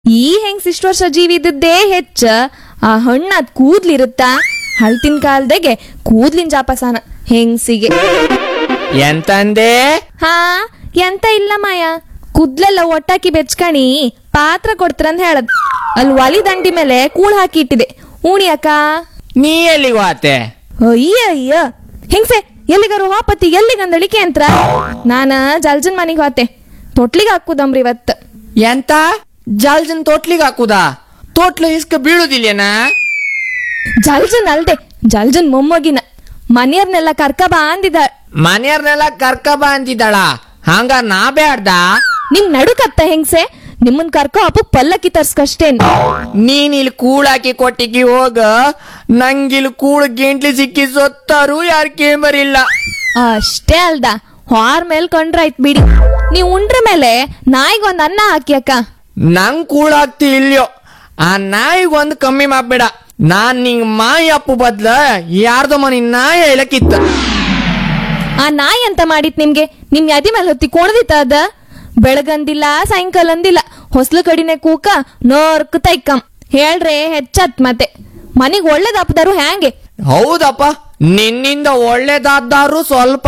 ಈ ಹೆಂಗ್ಸ್ ಇಷ್ಟು ವರ್ಷ ಜೀವಿ ಇದ್ದದ್ದೇ ಹೆಚ್ಚ ಆ ಹಣ್ಣಾದ್ ಕೂದ್ಲಿರುತ್ತಾ ಹಳ್ತಿನ ಕಾಲದಾಗೆ ಕೂದ್ಲಿನ ಜಾಪಸಾನ ಹೆಂಗ್ಸಿಗೆ ಎಂತಂದೆ ಹಾ ಎಂತ ಇಲ್ಲ ಮಾಯ ಕುದ್ಲೆಲ್ಲ ಒಟ್ಟಾಕಿ ಬೆಚ್ಕಣಿ ಪಾತ್ರ ಕೊಡ್ತೀರಂತ ಹೇಳದ್ ಅಲ್ಲಿ ಒಲಿ ದಂಡಿ ಮೇಲೆ ಕೂಳ್ ಹಾಕಿ ಇಟ್ಟಿದೆ ಉಣಿ ಅಕ್ಕ ನೀ ಎಲ್ಲಿಗೆ ವಾತೆ ಅಯ್ಯ ಅಯ್ಯ ಹೆಂಗ್ಸೆ ಎಲ್ಲಿಗಾರು ಹಾಪತಿ ಎಲ್ಲಿಗಂದಳಿಕೆ ಅಂತ್ರ ನಾನ ಜಲ್ಜನ್ ಮನಿಗ್ ಹೋತೆ ತೊಟ್ಲಿಗೆ ಹಾಕುದಮ್ರಿ ಇವತ್ತು ಎಂತ ಜಲ್ಜನ್ ತೋಟ್ಲಿಗೆ ಹಾಕುದಾ ತೋಟ್ಲು ಇಸ್ಕ ಬೀಳುದಿಲ್ಲೇನಾ ಜಲ್ಜನ್ ಅಲ್ದೆ ಜಲ್ಜನ್ ಮೊಮ್ಮಗಿನ ಮನೆಯವ್ರನ್ನೆಲ್ಲ ಕರ್ಕ ಬಾ ಅಂದಿದ ಮನೆಯವ್ರನ್ನೆಲ್ಲ ಕರ್ಕ ಬಾ ಅಂತಿದ್ದಾಳ ಹಂಗ ನಾ ಬ್ಯಾಡ್ದ ನಿಮ್ ನಡುಕತ್ತ ಹೆಂಗ್ಸೆ ನಿಮ್ಮನ್ ಕರ್ಕೊ ಹಬ್ಬಕ್ ಪಲ್ಲಕ್ಕಿ ತರ್ಸ್ಕಷ್ಟೇನ್ ನೀನ್ ಇಲ್ಲಿ ಕೂಳಾಕಿ ಕೊಟ್ಟಿಗೆ ಹೋಗ ನಂಗಿಲ್ ಕೂಳು ಗೆಂಟ್ಲಿ ಸಿಕ್ಕಿ ಸೊತ್ತಾರು ಯಾರ್ ಕೇಮರಿಲ್ಲ ಅಷ್ಟೇ ಅಲ್ದ ಹಾರ್ ಮೇಲ್ ಕೊಂಡ್ರಾಯ್ತ್ ಬಿಡಿ ನೀವ್ ಉಂಡ್ರ ಮೇಲೆ ನಾಯಿಗೊಂದ್ ಅನ್ನ ಹಾಕಿ ಅಕ್ಕ ನಂಗ್ ಕೂಳಾಗ್ತಿ ಇಲ್ಯೋ ಆ ನಾಯಿಗ್ ಒಂದ್ ಕಮ್ಮಿ ಮಾಡ್ಬೇಡ ನಾನ್ ನಿಂಗ್ ಮಾಯಿ ಅಪ್ಪು ಬದ್ಲ ಯಾರ್ದೋ ಮನಿ ನಾಯಿ ಹೇಳಕ್ಕಿತ್ತ ಆ ನಾಯಿ ಅಂತ ಮಾಡಿತ್ ನಿಮ್ಗೆ ನಿಮ್ ಯಾದಿ ಮೇಲೆ ಹೊತ್ತಿ ಕೋಣದಿತ್ತ ಅದ ಬೆಳಗಂದಿಲ್ಲ ಸಾಯಂಕಾಲ ಅಂದಿಲ್ಲ ಹೊಸ್ಲು ಕಡಿನೆ ಕೂಕ ನೋರ್ಕ್ ತೈಕಂ ಹೇಳ್ರೆ ಹೆಚ್ಚತ್ ಮತ್ತೆ ಮನಿಗ್ ಒಳ್ಳೇದಾಪದಾರು ಹ್ಯಾಂಗೆ ಹೌದಪ್ಪ ನಿನ್ನಿಂದ ಒಳ್ಳೇದಾದ್ದಾರು ಸ್ವಲ್ಪ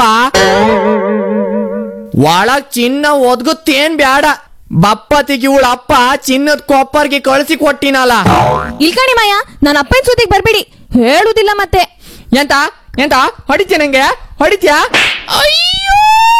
ಒಳಗ್ ಚಿನ್ನ ಒದ್ಗುತ್ತೇನ್ ಬ್ಯಾಡ ಬಪ್ಪತಿಗೆ ಇವಳ ಅಪ್ಪ ಚಿನ್ನದ ಕೊಪ್ಪರ್ಗೆ ಕಳಿಸಿ ಕೊಟ್ಟಿನಲ್ಲ ಇಲ್ಕಣಿ ಮಾಯ ನನ್ನ ಅಪ್ಪನ ಸುದ್ದಿಗೆ ಬರ್ಬೇಡಿ ಹೇಳುದಿಲ್ಲ ಮತ್ತೆ ಎಂತ ಎಂತ ಹೊಡಿತ್ಯ ನಂಗೆ ಹೊಡಿತ್ಯಾ ಅಯ್ಯೋ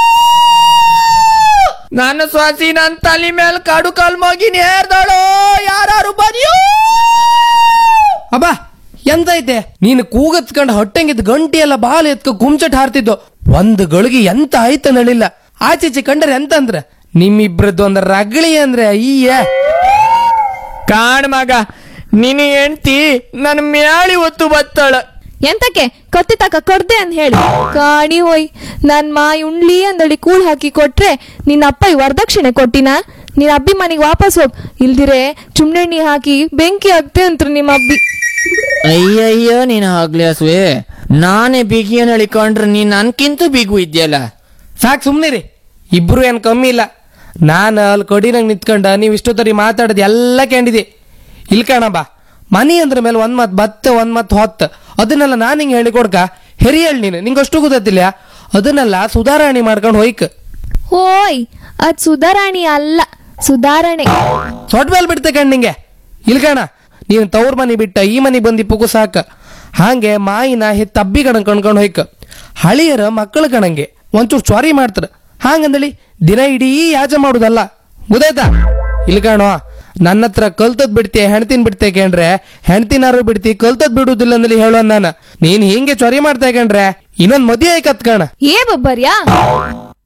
ನನ್ನ ಸ್ವಾಸಿ ನನ್ ತಲೆ ಮೇಲೆ ಕಡು ಕಲ್ ಮಗಿ ನೇರ್ದಳು ಯಾರು ಬದಿಯೋ ಅಬ್ಬಾ ಎಂತೈತೆ ನೀನು ಕೂಗತ್ಕಂಡ್ ಹೊಟ್ಟೆಂಗಿದ್ ಗಂಟಿ ಎಲ್ಲ ಬಾಲ್ ಎತ್ಕ ಗುಮ್ಚಟ್ ಹಾರ್ತಿದ್ದು ಒಂದ್ ಗಳಿಗೆ ಎಂತ ಆಯ್ತ ನಳಿಲ್ಲ ಆಚೀಚೆ ಕಂಡ್ರೆ ಎಂತ ಅಂದ್ರ ನಿಮ್ಮಿಬ್ರದ್ದು ಒಂದ್ ರಗಳಿ ಅಂದ್ರೆ ಅಯ್ಯ ಕಾಣ್ ಮಗ ನಿನ್ನ ಹೆಂಡ್ತಿ ನನ್ ಮ್ಯಾಳಿ ಒತ್ತು ಬತ್ತಳ ಎಂತಕ್ಕೆ ಕತ್ತಿ ತಕ ಕೊಡ್ದೆ ಅಂತ ಹೇಳಿ ಕಾಣಿ ಹೋಯ್ ನನ್ ಮಾಯಿ ಉಣ್ಲಿ ಅಂದಳಿ ಕೂಳ್ ಹಾಕಿ ಕೊಟ್ರೆ ನಿನ್ನ ಅಪ್ಪ ಈ ವರದಕ್ಷಿಣೆ ಕೊಟ್ಟಿನ ನಿನ್ನ ಅಬ್ಬಿ ಮನೆಗೆ ವಾಪಸ್ ಹೋಗ್ ಇಲ್ದಿರೆ ಚುಮ್ನೆಣ್ಣಿ ಹಾಕಿ ಬೆಂಕಿ ಹಾಕ್ತೆ ಅಂತ್ರು ನಿಮ್ಮ ಅಬ್ಬಿ ಅಯ್ಯಯ್ಯೋ ನೀನ್ ಆಗ್ಲಿ ಹಸುವೆ ನಾನೇ ಬಿಗಿಯನ್ ಹೇಳಿಕೊಂಡ್ರೆ ನೀನ್ ನನ್ಕಿಂತ ಬಿಗು ಇದ್ಯಲ್ಲ ಸಾಕ್ ಸುಮ್ನಿರಿ ಇಬ್ರು ಏನ್ ಕಮ್ಮಿ ಇಲ್ಲ ನಾನು ಅಲ್ಲಿ ಕಡಿನಂಗ್ ನಿಂತ್ಕೊಂಡ ನೀವು ಇಷ್ಟೊತ್ತರಿ ಮಾತಾಡದ್ ಎಲ್ಲ ಕೇಳಿದೆ ಇಲ್ ಕಣಬ್ಬ ಮನಿ ಅಂದ್ರ ಮೇಲೆ ಒಂದ್ ಮತ್ ಬತ್ತ ಒಂದ್ ಮತ್ ಹೊತ್ತ ಅದನ್ನೆಲ್ಲ ನಾನ್ ಹಿಂಗ್ ಹೇಳಿ ಕೊಡ್ಕ ಹೆರಿಯಳ್ ನೀನು ನಿಂಗೆ ಅಷ್ಟು ಗೊತ್ತಿಲ್ಲ ಅದನ್ನೆಲ್ಲ ಸುಧಾರಣೆ ಮಾಡ್ಕೊಂಡು ಹೋಯ್ಕ ಹೋಯ್ ಅದ್ ಸುಧಾರಾಣಿ ಅಲ್ಲ ಸುಧಾರಣೆ ಸೊಟ್ ಮೇಲೆ ಬಿಡ್ತೆ ಕಣ್ ನಿಂಗೆ ಇಲ್ಕಣ ನೀನು ತವ್ರ ಮನೆ ಬಿಟ್ಟ ಈ ಮನೆ ಬಂದಿ ಪುಗು ಸಾಕ ಹಾಗೆ ಮಾಯಿನ ಹೆತ್ತ ಅಬ್ಬಿ ಕಣ ಕಣ್ಕೊಂಡು ಹೋಯ್ಕ ಹಳಿಯರ ಮಕ್ಕಳು ಕಣಂಗೆ ಒಂಚೂರು ಚ್ವಾರಿ ಮಾಡ್ತಾರ ಹಾಗಂದಳಿ ದಿನ ಇಡೀ ಯಾಜ ಮಾಡುದಲ್ಲ ಗೊತ್ತಾಯ್ತಾ ಇಲ್ಕಣೋ ನನ್ನ ಹತ್ರ ಕಲ್ತದ್ ಬಿಡ್ತಿ ಹೆಣ್ತಿನ್ ಬಿಡ್ತೆ ಕೇಂಡ್ರೆ ಹೆಣ್ತಿನಾರು ಬಿಡ್ತಿ ಕಲ್ತದ್ ಬಿಡುದಿಲ್ಲ ಅಂದಲಿ ಹೇಳೋ ನಾನು ನೀನ್ ಹಿಂಗೆ ಚೊರಿ ಮಾಡ್ತಾ ಕೇಂಡ್ರೆ ಇನ್ನೊಂದ್ ಮದುವೆ ಆಯ್ಕತ್ ಕಣ ಏ ಬಬ್ಬರ್ಯಾ